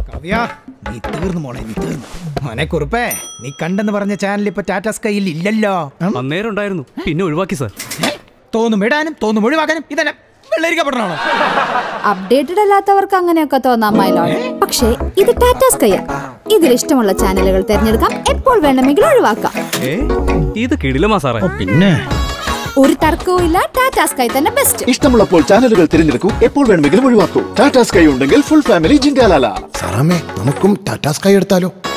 കാവ്യ നീ തീർന്നു മോളെ നീ തീർന്നു മോനെ കുറുപ്പേ നീ കണ്ടെന്ന് പറഞ്ഞ ചാനൽ ഇപ്പൊ ടാറ്റ സ്കൈയിൽ ഇല്ലല്ലോ ഉം? അന്നേരം ഉണ്ടായിരുന്നു പിന്നെ ഒഴിവാക്കി സാർ ഏ? തോന്നും ഇടാനും തോന്നും ഒഴിവാക്കാനും ഇതന്നെ വെള്ളരിക്കപ്പെടണോ അപ്ഡേറ്റഡ് അല്ലാത്തവർക്ക് അങ്ങനെയൊക്കെ തോന്നാം മൈലോഡ് പക്ഷേ ഇത് ടാറ്റ സ്കൈ ഇതിൽ ഇഷ്ടമുള്ള ചാനലുകൾ തിരഞ്ഞെടുക്കാം എപ്പോൾ വേണമെങ്കിലും ഒഴിവാക്കാം ഏ ഇത് കിടിലമാ സാറേ പിന്നെ ഒരു തർക്കവും ഇല്ല ടാറ്റ സ്കൈ തന്നെ ബെസ്റ്റ് ഇഷ്ടമുള്ളപ്പോൾ ചാനലുകൾ തിരഞ്ഞെടുക്കൂ എപ്പോൾ വേണമെങ്കിലും ഒഴിവാക്കൂ ടാറ്റാ സ്കൈ ഉണ്ടെങ്കിൽ ഫുൾ ഫാമിലി ജിങ്കാലാല സാറാമ്മേ നമുക്കും ടാറ്റാ സ്കൈ എടുത്താലോ